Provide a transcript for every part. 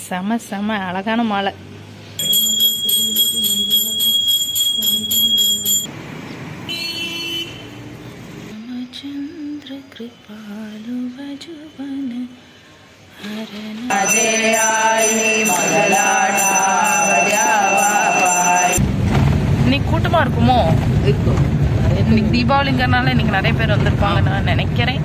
செம செம அழகான மாலை ராமச்சந்திர கிருபாலு வஜுவன இன்னைக்கு கூட்டமா இருக்குமோ இருக்கும் இன்னைக்கு தீபாவளிங்கிறனால இன்னைக்கு நிறைய பேர் வந்திருப்பாங்க நான் நினைக்கிறேன்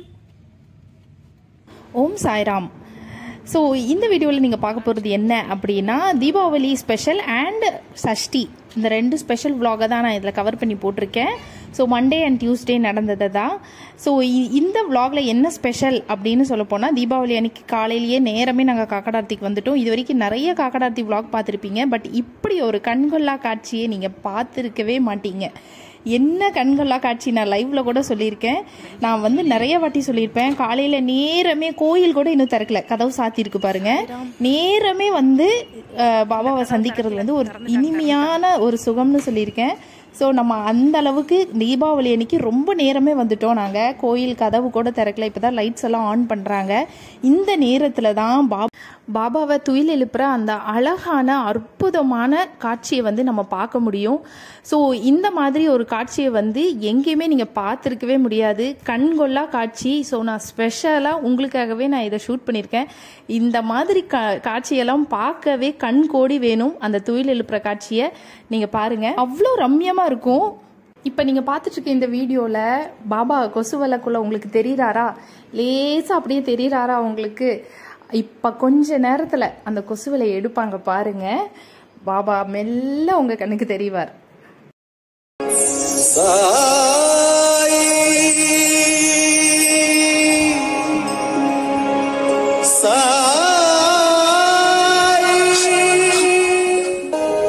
ஓம் சாய்ராம் ஸோ இந்த வீடியோவில் நீங்கள் பார்க்க போகிறது என்ன அப்படின்னா தீபாவளி ஸ்பெஷல் அண்ட் சஷ்டி இந்த ரெண்டு ஸ்பெஷல் vlog தான் நான் இதில் கவர் பண்ணி போட்டிருக்கேன் ஸோ மண்டே அண்ட் டியூஸ்டே நடந்தது தான் ஸோ இந்த vlogல என்ன ஸ்பெஷல் அப்படின்னு சொல்ல போனால் தீபாவளி அன்னைக்கு காலையிலேயே நேரமே நாங்கள் காக்கடார்த்திக்கு வந்துட்டோம் இது வரைக்கும் நிறைய காக்கடார்த்தி vlog பார்த்துருப்பீங்க பட் இப்படி ஒரு கண்கொள்ளா காட்சியை நீங்கள் பார்த்துருக்கவே மாட்டீங்க என்ன கண்கொள்ளா காட்சி நான் லைவ்ல கூட சொல்லியிருக்கேன் நான் வந்து நிறைய வாட்டி சொல்லியிருப்பேன் காலையில நேரமே கோயில் கூட இன்னும் திறக்கல கதவு சாத்தியிருக்கு பாருங்க நேரமே வந்து அஹ், பாபாவை சந்திக்கிறது வந்து ஒரு இனிமையான ஒரு சுகம்னு சொல்லியிருக்கேன் ஸோ நம்ம அந்த அளவுக்கு தீபாவளி அன்னைக்கு ரொம்ப நேரமே வந்துட்டோம் நாங்கள் கோயில் கதவு கூட திறக்கல இப்போ தான் லைட்ஸ் எல்லாம் ஆன் பண்ணுறாங்க இந்த நேரத்தில் தான் பா பாபாவை துயில் எழுப்புற அந்த அழகான அற்புதமான காட்சியை வந்து நம்ம பார்க்க முடியும் ஸோ இந்த மாதிரி ஒரு காட்சியை வந்து எங்கேயுமே நீங்கள் பார்த்துருக்கவே முடியாது கண்கொள்ளா காட்சி ஸோ நான் ஸ்பெஷலாக உங்களுக்காகவே நான் இதை ஷூட் பண்ணியிருக்கேன் இந்த மாதிரி கா காட்சியெல்லாம் பார்க்கவே கண் கோடி வேணும் அந்த துயில் எழுப்புற காட்சியை நீங்கள் பாருங்கள் அவ்வளோ ரம்யமாக இருக்கும் இப்போ நீங்கள் பார்த்துட்டு இருக்க இந்த வீடியோவில் பாபா கொசுவலைக்குள்ள உங்களுக்கு தெரியுறாரா லேசாக அப்படியே தெரியுறாரா உங்களுக்கு இப்போ கொஞ்ச நேரத்தில் அந்த கொசுவலை எடுப்பாங்க பாருங்க பாபா மெல்ல உங்க கண்ணுக்கு தெரிவார் சாய் சாய்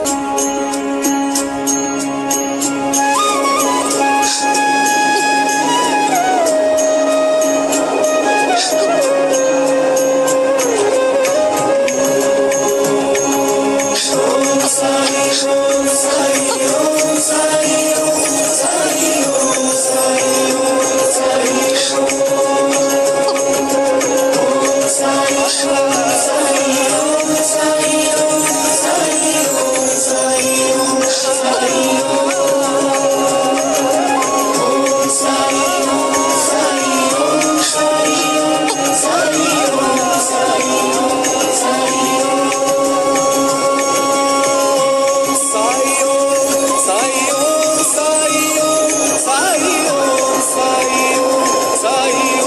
சாயோ சாயோ சாயோ சாயோ சாயோ சாயோ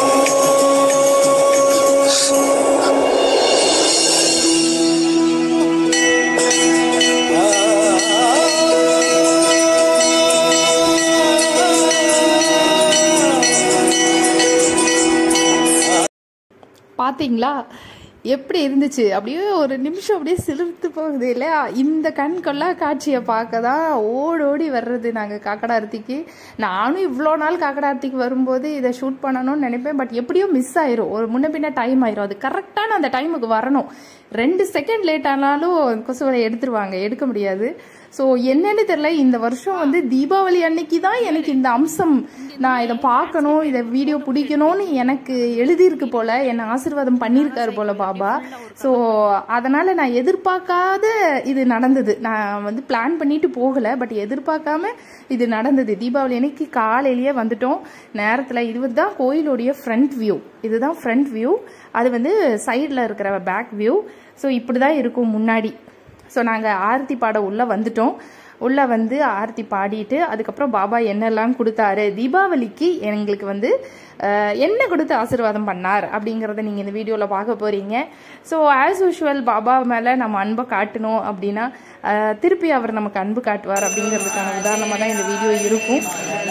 பார்த்தீங்களா எப்படி இருந்துச்சு அப்படியே ஒரு நிமிஷம் அப்படியே சிலிர்த்து போகுது இல்லையா இந்த கண் கொள்ளா காட்சியை பார்க்க தான் ஓடோடி வர்றது நாங்கள் காக்கடார்த்திக்கு நானும் இவ்வளோ நாள் காக்கடார்த்திக்கு வரும்போது இதை ஷூட் பண்ணணும்னு நினைப்பேன் பட் எப்படியோ மிஸ் ஆயிரும் ஒரு முன்ன பின்ன டைம் ஆயிரும் அது கரெக்டான அந்த டைமுக்கு வரணும் ரெண்டு செகண்ட் லேட் ஆனாலும் கொசுவலை எடுத்துருவாங்க எடுக்க முடியாது ஸோ என்னன்னு தெரியல இந்த வருஷம் வந்து தீபாவளி அன்னைக்கு தான் எனக்கு இந்த அம்சம் நான் இதை பார்க்கணும் இதை வீடியோ பிடிக்கணும்னு எனக்கு எழுதியிருக்கு போல என்னை ஆசீர்வாதம் பண்ணியிருக்காரு போல பாபா ஸோ அதனால நான் எதிர்பார்க்காத இது நடந்தது நான் வந்து பிளான் பண்ணிட்டு போகல பட் எதிர்பார்க்காம இது நடந்தது தீபாவளி அன்னைக்கு காலையிலேயே வந்துட்டோம் நேரத்தில் இது தான் கோயிலுடைய ஃப்ரண்ட் வியூ இதுதான் ஃப்ரண்ட் வியூ அது வந்து சைடில் இருக்கிற பேக் வியூ ஸோ இப்படி தான் இருக்கும் முன்னாடி ஸோ நாங்கள் ஆரத்தி பாட உள்ளே வந்துட்டோம் உள்ளே வந்து ஆரத்தி பாடிட்டு அதுக்கப்புறம் பாபா என்னெல்லாம் கொடுத்தாரு தீபாவளிக்கு எங்களுக்கு வந்து அஹ், என்ன கொடுத்து ஆசீர்வாதம் பண்ணார் அப்படிங்கிறத நீங்கள் இந்த வீடியோவில் பார்க்க போகிறீங்க ஸோ ஆஸ் யூஷுவல் பாபா மேலே நம்ம அன்பை காட்டணும் அப்படின்னா அஹ், திருப்பி அவர் நமக்கு அன்பு காட்டுவார் அப்படிங்கிறதுக்கான உதாரணமாக தான் இந்த வீடியோ இருக்கும்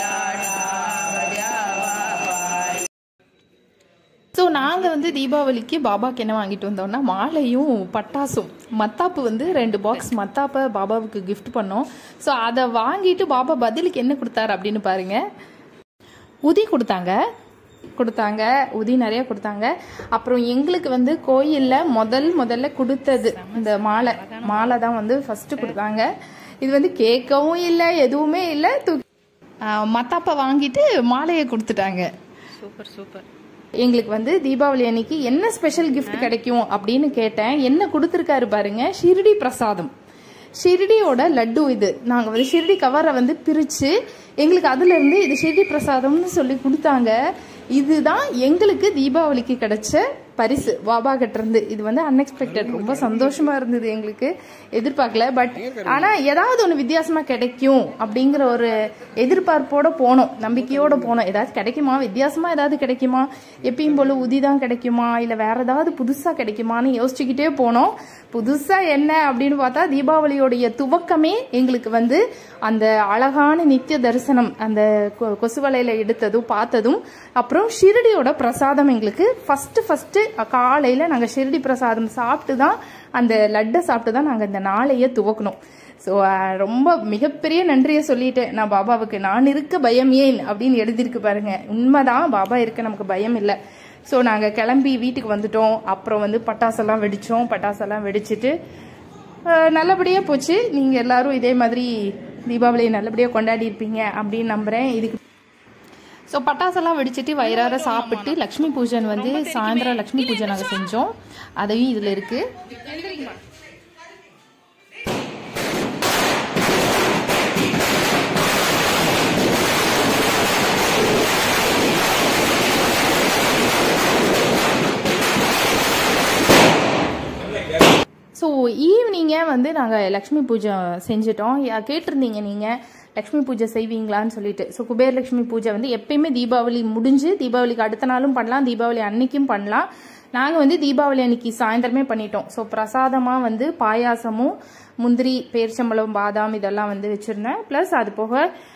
ஸோ நாங்கள் வந்து தீபாவளிக்கு பாபாக்கு என்ன வாங்கிட்டு வந்தோம்னா மாலையும் பட்டாசும் மத்தாப்பு வந்து ரெண்டு பாக்ஸ் மத்தாப்பை பாபாவுக்கு gift பண்ணோம் ஸோ அதை வாங்கிட்டு பாபா பதிலுக்கு என்ன கொடுத்தாரு அப்படின்னு பாருங்க உதி கொடுத்தாங்க கொடுத்தாங்க உதி நிறைய கொடுத்தாங்க அப்புறம் எங்களுக்கு வந்து கோயிலில் முதல் முதல்ல கொடுத்தது இந்த மாலை மாலை தான் வந்து ஃபர்ஸ்ட் கொடுத்தாங்க இது வந்து கேட்கவும் இல்லை எதுவுமே இல்லை தூக்கி மத்தாப்பை வாங்கிட்டு மாலையை கொடுத்துட்டாங்க சூப்பர் சூப்பர் எங்களுக்கு வந்து தீபாவளி அன்னைக்கு என்ன ஸ்பெஷல் gift கிடைக்கும் அப்படின்னு கேட்டேன் என்ன கொடுத்துருக்காரு பாருங்க ஷிரடி பிரசாதம் ஷிரடியோட லட்டு இது நாங்கள் வந்து ஷிரடி கவரை வந்து பிரித்து எங்களுக்கு அதுல இருந்து இது ஷிரடி பிரசாதம்னு சொல்லி கொடுத்தாங்க இதுதான் எங்களுக்கு தீபாவளிக்கு கிடைச்ச பரிசு பாபா கிட்ட இருந்து இது வந்து அன்எக்ஸ்பெக்டட் ரொம்ப சந்தோஷமா இருந்தது எங்களுக்கு எதிர்பார்க்கல பட் ஆனா ஏதாவது ஒன்று வித்தியாசமா கிடைக்கும் அப்படிங்கிற ஒரு எதிர்பார்ப்போட போனோம் நம்பிக்கையோட போனோம் ஏதாவது கிடைக்குமா வித்தியாசமா ஏதாவது கிடைக்குமா எப்பயும் போல உதி தான் கிடைக்குமா இல்ல வேற ஏதாவது புதுசா கிடைக்குமான்னு யோசிச்சுக்கிட்டே போனோம் புதுசா என்ன அப்படின்னு பார்த்தா தீபாவளியோடைய துவக்கமே எங்களுக்கு வந்து அந்த அழகான நித்திய தரிசனம் அந்த கொ- கொசுவலையில எடுத்ததும் பார்த்ததும் அப்புறம் ஷிரடியோட பிரசாதம் எங்களுக்கு ஃபர்ஸ்ட் ஃபர்ஸ்ட் காலையில நாங்க ஷிரடி பிரசாதம் சாப்பிட்டு தான் அந்த லட்டை சாப்பிட்டு தான் நாங்க இந்த நாளையே துவக்கணும் ஸோ ரொம்ப மிகப்பெரிய நன்றியை சொல்லிட்டேன் நான் பாபாவுக்கு நான் இருக்க பயம் ஏன் அப்படின்னு எழுதியிருக்கு பாருங்க உண்மைதான் பாபா இருக்க நமக்கு பயம் இல்லை ஸோ நாங்கள் கிளம்பி வீட்டுக்கு வந்துட்டோம் அப்புறம் வந்து பட்டாசெல்லாம் வெடித்தோம் பட்டாசெல்லாம் வெடிச்சிட்டு அஹ், நல்லபடியா போச்சு நீங்க எல்லாரும் இதே மாதிரி தீபாவளியை நல்லபடியா கொண்டாடி இருப்பீங்க அப்படின்னு நம்புறேன் இதுக்கு ஸோ பட்டாசெல்லாம் வெடிச்சிட்டு வயிறார சாப்பிட்டு லக்ஷ்மி பூஜன் வந்து சாயந்தரம் லக்ஷ்மி பூஜை நாங்கள் செஞ்சோம் அதையும் இதில் இருக்கு ஸோ ஈவினிங்கே வந்து நாங்கள் லக்ஷ்மி பூஜை செஞ்சிட்டோம் யா- கேட்டிருந்தீங்க நீங்கள் லக்ஷ்மி பூஜை செய்வீங்களான்னு சொல்லிட்டு ஸோ குபேர் லக்ஷ்மி பூஜை வந்து எப்பயுமே தீபாவளி முடிஞ்சு தீபாவளிக்கு அடுத்த நாளும் பண்ணலாம் தீபாவளி அன்னைக்கும் பண்ணலாம் நாங்கள் வந்து தீபாவளி அன்னைக்கு சாயந்தரமே பண்ணிட்டோம் ஸோ பிரசாதமாக வந்து பாயாசமும் முந்திரி பேரிச்சம்பழம் பாதாம் இதெல்லாம் வந்து வச்சுருந்தேன் ப்ளஸ் அது போக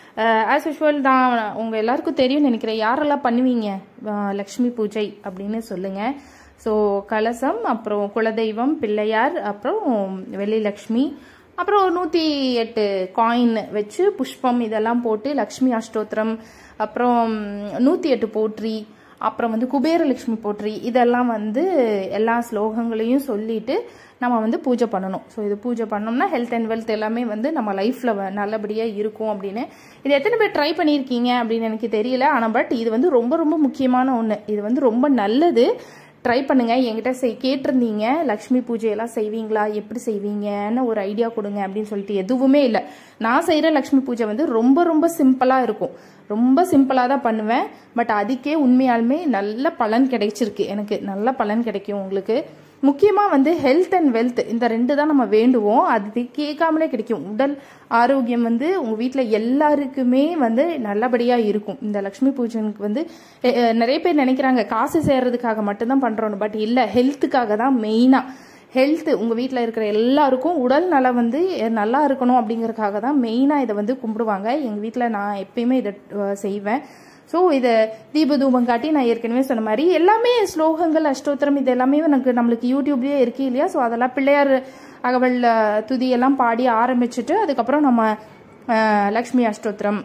ஆஸ் யூஷுவல் தான் உங்கள் எல்லாருக்கும் தெரியும்னு நினைக்கிறேன் யாரெல்லாம் பண்ணுவீங்க அஹ், லக்ஷ்மி பூஜை அப்படின்னு சொல்லுங்கள் ஸோ கலசம் அப்புறம் குலதெய்வம் பிள்ளையார் அப்புறம் வெள்ளி லக்ஷ்மி அப்புறம் ஒரு நூற்றி எட்டு காயின் வச்சு புஷ்பம் இதெல்லாம் போட்டு லக்ஷ்மி அஷ்டோத்திரம் அப்புறம் நூற்றி எட்டு போற்றி அப்புறம் வந்து குபேரலட்சுமி போற்றி இதெல்லாம் வந்து எல்லா ஸ்லோகங்களையும் சொல்லிட்டு நம்ம வந்து பூஜை பண்ணணும் ஸோ இது பூஜை பண்ணோம்னா ஹெல்த் அண்ட் வெல்த் எல்லாமே வந்து நம்ம லைஃப்பில் நல்லபடியாக இருக்கும் அப்படின்னு இது எத்தனை பேர் ட்ரை பண்ணியிருக்கீங்க அப்படின்னு எனக்கு தெரியல ஆனால் பட் இது வந்து ரொம்ப ரொம்ப முக்கியமான ஒன்று இது வந்து ரொம்ப நல்லது ட்ரை பண்ணுங்க என்கிட்ட செய் கேட்டிருந்தீங்க லக்ஷ்மி பூஜையெல்லாம் செய்வீங்களா எப்படி செய்வீங்கன்னு ஒரு ஐடியா கொடுங்க அப்படின்னு சொல்லிட்டு எதுவுமே இல்லை நான் செய்கிற லக்ஷ்மி பூஜை வந்து ரொம்ப ரொம்ப சிம்பிளாக இருக்கும் ரொம்ப சிம்பிளாக தான் பண்ணுவேன் பட் அதுக்கே உண்மையாலுமே நல்ல பலன் கிடைச்சிருக்கு எனக்கு நல்ல பலன் கிடைக்கும் உங்களுக்கு முக்கியமாக வந்து ஹெல்த் அண்ட் வெல்த் இந்த ரெண்டு தான் நம்ம வேண்டுவோம் அது கேட்காமலே கிடைக்கும் உடல் ஆரோக்கியம் வந்து உங்கள் வீட்டில் எல்லாருக்குமே வந்து நல்லபடியாக இருக்கும் இந்த லக்ஷ்மி பூஜனுக்கு வந்து எ, எ, நிறைய பேர் நினைக்கிறாங்க காசு சேர்றதுக்காக மட்டும்தான் பண்ணுறோன்னு பட் இல்லை ஹெல்த்துக்காக தான் மெயினாக ஹெல்த் உங்கள் வீட்டில் இருக்கிற எல்லாருக்கும் உடல் நலம் வந்து எ, நல்லா இருக்கணும் அப்படிங்கறதுக்காக தான் மெயினாக இதை வந்து கும்பிடுவாங்க எங்கள் வீட்டில் நான் எப்பயுமே இதை அஹ், செய்வேன் ஸோ இதை தீபதூபம் காட்டி நான் ஏற்கனவே சொன்ன மாதிரி எல்லாமே ஸ்லோகங்கள் அஷ்டோத்திரம் இது எல்லாமே எனக்கு நம்மளுக்கு யூடியூப்லேயே இருக்கு இல்லையா ஸோ அதெல்லாம் பிள்ளையார் அகவல் அஹ், துதி எல்லாம் பாடி ஆரம்பிச்சுட்டு அதுக்கப்புறம் நம்ம அஹ், லக்ஷ்மி அஷ்டோத்திரம்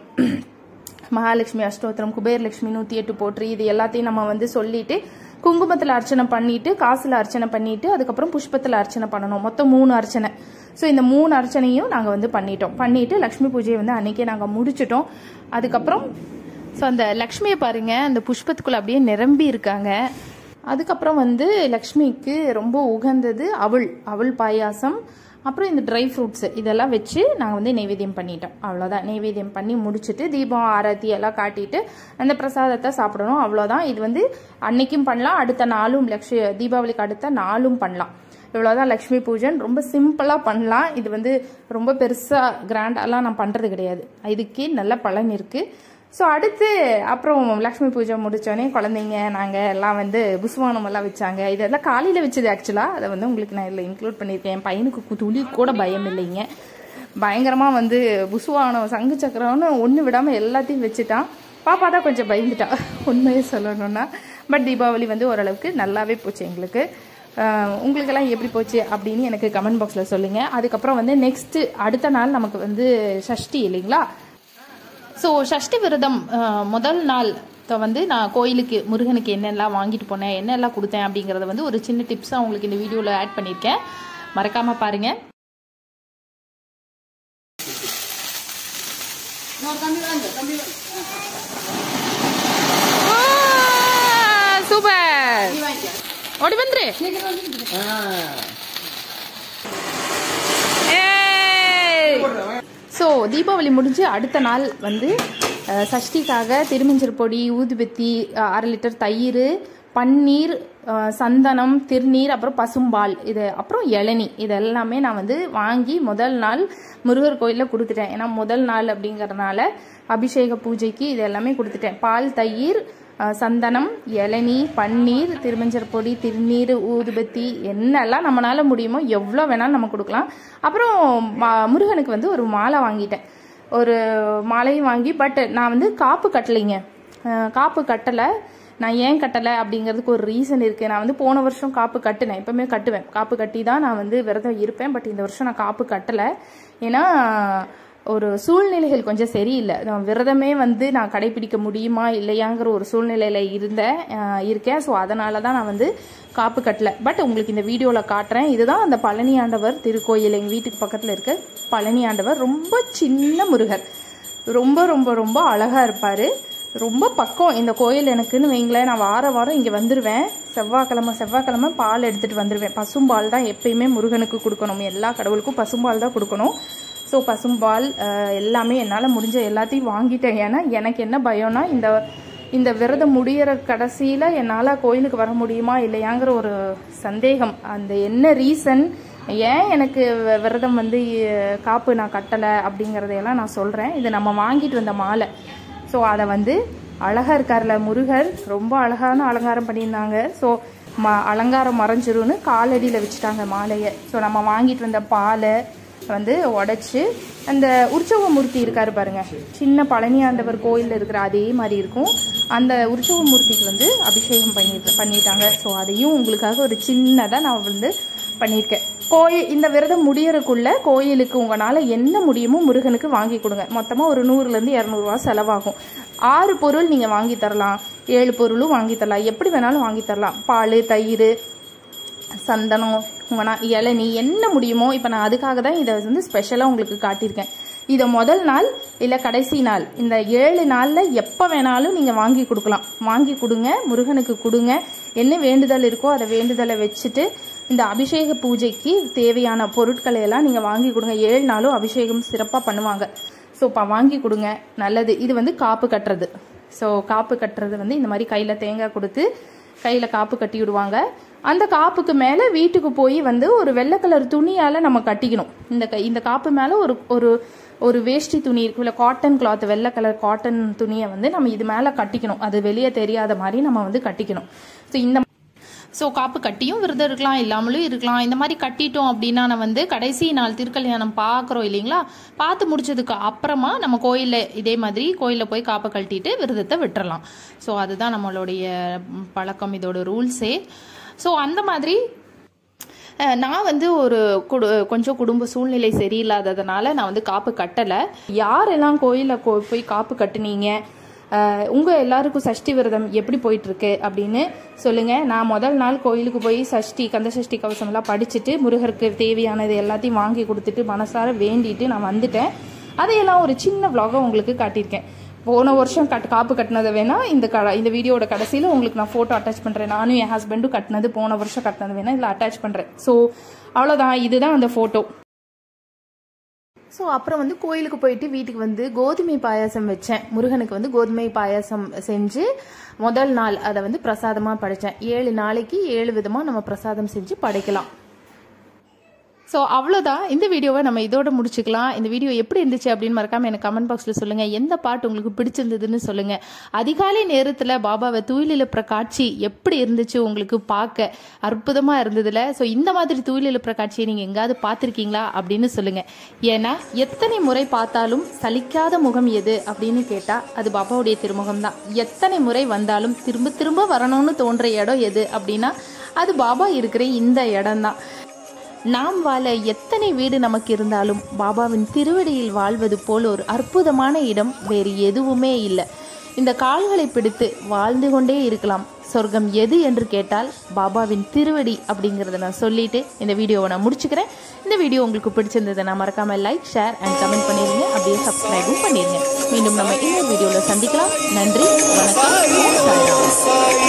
மகாலட்சுமி அஷ்டோத்திரம் குபேரலட்சுமி நூற்றி எட்டு போற்றி இது எல்லாத்தையும் நம்ம வந்து சொல்லிட்டு குங்குமத்தில் அர்ச்சனை பண்ணிட்டு காசுல அர்ச்சனை பண்ணிட்டு அதுக்கப்புறம் புஷ்பத்தில் அர்ச்சனை பண்ணணும் மொத்தம் மூணு அர்ச்சனை ஸோ இந்த மூணு அர்ச்சனையும் நாங்கள் வந்து பண்ணிட்டோம் பண்ணிட்டு லக்ஷ்மி பூஜையை வந்து அன்னைக்கே நாங்கள் முடிச்சிட்டோம் அதுக்கப்புறம் ஸோ அந்த லக்ஷ்மியை பாருங்க அந்த புஷ்பத்துக்குள்ள அப்படியே நிரம்பி இருக்காங்க அதுக்கப்புறம் வந்து லக்ஷ்மிக்கு ரொம்ப உகந்தது அவள் அவள் பாயாசம் அப்புறம் இந்த ட்ரை ஃப்ரூட்ஸ் இதெல்லாம் வச்சு நாங்கள் வந்து நைவேத்தியம் பண்ணிட்டோம் அவ்வளோதான் நைவேத்தியம் பண்ணி முடிச்சுட்டு தீபம் ஆரத்தி எல்லாம் காட்டிட்டு அந்த பிரசாதத்தை சாப்பிடணும் அவ்வளோதான் இது வந்து அன்னைக்கும் பண்ணலாம் அடுத்த நாளும் லக்ஷ்மி தீபாவளிக்கு அடுத்த நாளும் பண்ணலாம் இவ்வளோதான் லக்ஷ்மி பூஜன் ரொம்ப சிம்பிளாக பண்ணலாம் இது வந்து ரொம்ப பெருசாக கிராண்டாலாம் நான் பண்ணுறது கிடையாது இதுக்கே நல்ல பலன் இருக்குது ஸோ அடுத்து அப்புறம் லக்ஷ்மி பூஜை முடிச்சோடனே குழந்தைங்க நாங்கள் எல்லாம் வந்து புஸ்வானம் எல்லாம் வச்சாங்க இதெல்லாம் காலையில் வச்சது ஆக்சுவலாக அதை வந்து உங்களுக்கு நான் இதில் இன்க்ளூட் பண்ணியிருக்கேன் என் பையனுக்கு கு- துளி கூட பயம் இல்லைங்க பயங்கரமாக வந்து புஸ்வானம் சங்கு சக்கரம்னு ஒன்று விடாமல் எல்லாத்தையும் வச்சுட்டான் பாப்பா தான் கொஞ்சம் பயந்துட்டா உண்மையை சொல்லணும்னா பட் தீபாவளி வந்து ஓரளவுக்கு நல்லாவே போச்சு எங்களுக்கு ஆஹ் உங்களுக்கெல்லாம் எப்படி போச்சு அப்படின்னு எனக்கு கமெண்ட் பாக்ஸில் சொல்லுங்கள் அதுக்கப்புறம் வந்து நெக்ஸ்ட்டு அடுத்த நாள் நமக்கு வந்து சஷ்டி இல்லைங்களா ஸோ சஷ்டி விரதம் அஹ், முதல் நாள் த- வந்து நான் கோயிலுக்கு முருகனுக்கு என்னெல்லாம் வாங்கிட்டு போனேன் என்னெல்லாம் கொடுத்தேன் அப்படிங்கிறத வந்து ஒரு சின்ன டிப்ஸாக உங்களுக்கு இந்த வீடியோவில் ஆட் பண்ணியிருக்கேன் மறக்காமல் பாருங்கள் சூப்பர் ஓடி வந்துரு ஸோ தீபாவளி முடிஞ்சு அடுத்த நாள் வந்து அஹ், சஷ்டிக்காக திருமஞ்சள் பொடி ஊதுபத்தி அஹ், அரை லிட்டர் தயிர் பன்னீர் அஹ், சந்தனம் திருநீர் அப்புறம் பசும்பால் இது அப்புறம் இளநி இது எல்லாமே நான் வந்து வாங்கி முதல் நாள் முருகர் கோயிலில் கொடுத்துட்டேன் ஏன்னா முதல் நாள் அப்படிங்கறதுனால அபிஷேக பூஜைக்கு இது எல்லாமே கொடுத்துட்டேன் பால் தயிர் அஹ், சந்தனம் இளநி பன்னீர் திருமஞ்சள் பொடி திருநீர் ஊதுபத்தி என்னெல்லாம் நம்மளால முடியுமோ எவ்வளோ வேணாலும் நம்ம கொடுக்கலாம் அப்புறம் மா- முருகனுக்கு வந்து ஒரு மாலை வாங்கிட்டேன் ஒரு மாலையும் வாங்கி பட் நான் வந்து காப்பு கட்டலைங்க அஹ், காப்பு கட்டலை நான் ஏன் கட்டலை அப்படிங்கிறதுக்கு ஒரு ரீசன் இருக்குது நான் வந்து போன வருஷம் காப்பு கட்டினேன் எப்பவுமே கட்டுவேன் காப்பு கட்டி தான் நான் வந்து விரதம் இருப்பேன் பட் இந்த வருஷம் நான் காப்பு கட்டலை ஏன்னா ஒரு சூழ்நிலைகள் கொஞ்சம் சரியில்லை நான் விரதமே வந்து நான் கடைபிடிக்க முடியுமா இல்லையாங்கிற ஒரு சூழ்நிலையில் இருந்தேன் அஹ் இருக்கேன் ஸோ அதனால தான் நான் வந்து காப்பு கட்டல பட் உங்களுக்கு இந்த வீடியோவில் காட்டுறேன் இதுதான் அந்த பழனி ஆண்டவர் திருக்கோயில் எங்கள் வீட்டுக்கு பக்கத்தில் இருக்க பழனி ஆண்டவர் ரொம்ப சின்ன முருகர் ரொம்ப ரொம்ப ரொம்ப அழகாக இருப்பார் ரொம்ப பக்கம் இந்த கோயில் எனக்குன்னு வைங்களேன் நான் வார வாரம் இங்கே வந்துடுவேன் செவ்வாய்க்கிழமை செவ்வாய்க்கிழமை பால் எடுத்துகிட்டு வந்துடுவேன் பசும்பால் தான் எப்பயுமே முருகனுக்கு கொடுக்கணும் எல்லா கடவுளுக்கும் பசும்பால் தான் கொடுக்கணும் ஸோ பசும்பால் அஹ், எல்லாமே என்னால் முடிஞ்ச எல்லாத்தையும் வாங்கிட்டேன் ஏன்னா எனக்கு என்ன பயம்னா இந்த இந்த விரதம் முடியிற கடைசியில் என்னால் கோயிலுக்கு வர முடியுமா இல்லையாங்கிற ஒரு சந்தேகம் அந்த என்ன ரீசன் ஏன் எனக்கு வி- விரதம் வந்து அஹ், காப்பு நான் கட்டலை அப்படிங்கிறதையெல்லாம் நான் சொல்கிறேன் இது நம்ம வாங்கிட்டு வந்த மாலை ஸோ அதை வந்து அழகாக இருக்கார்ல முருகர் ரொம்ப அழகான அலங்காரம் பண்ணியிருந்தாங்க ஸோ ம அலங்காரம் மறைஞ்சிரும்னு காலடியில் வச்சுட்டாங்க மாலையை ஸோ நம்ம வாங்கிட்டு வந்த பாலை வந்து உடைச்சு அந்த உற்சவ மூர்த்தி இருக்காரு பாருங்க சின்ன பழனியாண்டவர் கோயிலில் இருக்கிற அதே மாதிரி இருக்கும் அந்த உற்சவ மூர்த்திக்கு வந்து அபிஷேகம் பண்ணி பண்ணிட்டாங்க ஸோ அதையும் உங்களுக்காக ஒரு சின்னதாக நான் வந்து பண்ணியிருக்கேன் கோயில் இந்த விரதம் முடியறதுக்குள்ள கோயிலுக்கு உங்களால் என்ன முடியுமோ முருகனுக்கு வாங்கி கொடுங்க மொத்தமாக ஒரு நூறுலேருந்து இரநூறுவா செலவாகும் ஆறு பொருள் நீங்கள் வாங்கி தரலாம் ஏழு பொருளும் வாங்கி தரலாம் எப்படி வேணாலும் வாங்கி தரலாம் பால் தயிர் சந்தனம் உங்கனா இளநீ என்ன முடியுமோ இப்போ நான் அதுக்காக தான் இதை வந்து ஸ்பெஷலாக உங்களுக்கு காட்டியிருக்கேன் இதை முதல் நாள் இல்லை கடைசி நாள் இந்த ஏழு நாளில் எப்போ வேணாலும் நீங்கள் வாங்கி கொடுக்கலாம் வாங்கி கொடுங்க முருகனுக்கு கொடுங்க என்ன வேண்டுதல் இருக்கோ அதை வேண்டுதலை வச்சுட்டு இந்த அபிஷேக பூஜைக்கு தேவையான பொருட்களை எல்லாம் நீங்கள் வாங்கி கொடுங்க ஏழு நாளும் அபிஷேகம் சிறப்பாக பண்ணுவாங்க ஸோ இப்போ வாங்கி கொடுங்க நல்லது இது வந்து காப்பு கட்டுறது ஸோ காப்பு கட்டுறது வந்து இந்த மாதிரி கையில் தேங்காய் கொடுத்து கையில் காப்பு கட்டி விடுவாங்க அந்த காப்புக்கு மேலே வீட்டுக்கு போய் வந்து ஒரு வெள்ளை கலர் துணியால் நம்ம கட்டிக்கணும் இந்த க- இந்த காப்பு மேலே ஒரு ஒரு ஒரு வேஷ்டி துணி இருக்கும் இல்லை காட்டன் கிளாத் வெள்ளை கலர் காட்டன் துணியை வந்து நம்ம இது மேலே கட்டிக்கணும் அது வெளியே தெரியாத மாதிரி நம்ம வந்து கட்டிக்கணும் ஸோ இந்த ஸோ காப்பு கட்டியும் விரதம் இருக்கலாம் இல்லாமலும் இருக்கலாம் இந்த மாதிரி கட்டிட்டோம் அப்படின்னா நான் வந்து கடைசி நாள் திருக்கல்யாணம் பார்க்குறோம் இல்லைங்களா பார்த்து முடிச்சதுக்கு அப்புறமா நம்ம கோயிலில் இதே மாதிரி கோயிலில் போய் காப்பை கட்டிட்டு விரதத்தை விட்டுறலாம் ஸோ அதுதான் நம்மளுடைய ம், பழக்கம் இதோட ரூல்ஸே ஸோ அந்த மாதிரி அஹ், நான் வந்து ஒரு குடு கொஞ்சம் குடும்ப சூழ்நிலை சரியில்லாததுனால நான் வந்து காப்பு கட்டலை யாரெல்லாம் கோயிலில் கோ போய் காப்பு கட்டுனீங்க அஹ், உங்க எல்லாருக்கும் சஷ்டி விரதம் எப்படி போயிட்டு இருக்கு அப்படின்னு சொல்லுங்க நான் முதல் நாள் கோயிலுக்கு போய் சஷ்டி கந்த சஷ்டி கவசம் எல்லாம் படிச்சுட்டு முருகருக்கு தேவையானது எல்லாத்தையும் வாங்கி கொடுத்துட்டு மனசார வேண்டிட்டு நான் வந்துட்டேன் அதையெல்லாம் ஒரு சின்ன vlog-ஆ உங்களுக்கு காட்டியிருக்கேன் போன வருஷம் கட் காப்பு கட்டினதை வேணா இந்த க இந்த வீடியோட கடைசியில் உங்களுக்கு நான் ஃபோட்டோ அட்டாச் பண்ணுறேன் நானும் என் ஹஸ்பண்டும் கட்டினது போன வருஷம் கட்டினது வேணா இதில் அட்டாச் பண்ணுறேன் ஸோ அவ்வளோதான் இதுதான் அந்த ஃபோட்டோ ஸோ அப்புறம் வந்து கோயிலுக்கு போயிட்டு வீட்டுக்கு வந்து கோதுமை பாயாசம் வச்சேன் முருகனுக்கு வந்து கோதுமை பாயாசம் செஞ்சு முதல் நாள் அதை வந்து பிரசாதமாக படைச்சேன் ஏழு நாளைக்கு ஏழு விதமாக நம்ம பிரசாதம் செஞ்சு படைக்கலாம் ஸோ அவ்வளோதான் இந்த வீடியோவை நம்ம இதோட முடிச்சுக்கலாம் இந்த வீடியோ எப்படி இருந்துச்சு அப்படின்னு மறக்காம எனக்கு கமெண்ட் பாக்ஸில் சொல்லுங்க எந்த பாட்டு உங்களுக்கு பிடிச்சிருந்ததுன்னு சொல்லுங்க அதிகாலை நேரத்தில் பாபாவை தூயிலிழப்புற காட்சி எப்படி இருந்துச்சு உங்களுக்கு பார்க்க அற்புதமா இருந்ததுல ஸோ இந்த மாதிரி தூயிலிழப்புற காட்சியை நீங்க எங்காவது பார்த்துருக்கீங்களா அப்படின்னு சொல்லுங்க ஏன்னா எத்தனை முறை பார்த்தாலும் சலிக்காத முகம் எது அப்படின்னு கேட்டா அது பாபாவுடைய திருமுகம் தான் எத்தனை முறை வந்தாலும் திரும்ப திரும்ப வரணும்னு தோன்ற இடம் எது அப்படின்னா அது பாபா இருக்கிற இந்த இடம் தான் நாம் வாழ எத்தனை வீடு நமக்கு இருந்தாலும் பாபாவின் திருவடியில் வாழ்வது போல் ஒரு அற்புதமான இடம் வேறு எதுவுமே இல்லை இந்த கால்களை பிடித்து வாழ்ந்து கொண்டே இருக்கலாம் சொர்க்கம் எது என்று கேட்டால் பாபாவின் திருவடி அப்படிங்கிறத நான் சொல்லிட்டு இந்த வீடியோவை நான் முடிச்சுக்கிறேன் இந்த வீடியோ உங்களுக்கு பிடிச்சிருந்ததை நான் மறக்காம லைக் ஷேர் அண்ட் கமெண்ட் பண்ணிருங்க அப்படியே சப்ஸ்கிரைபும் பண்ணிருங்க மீண்டும் நம்ம இன்னொரு வீடியோவில் சந்திக்கலாம் நன்றி வணக்கம் ஓம் சாய்ராம். சாய்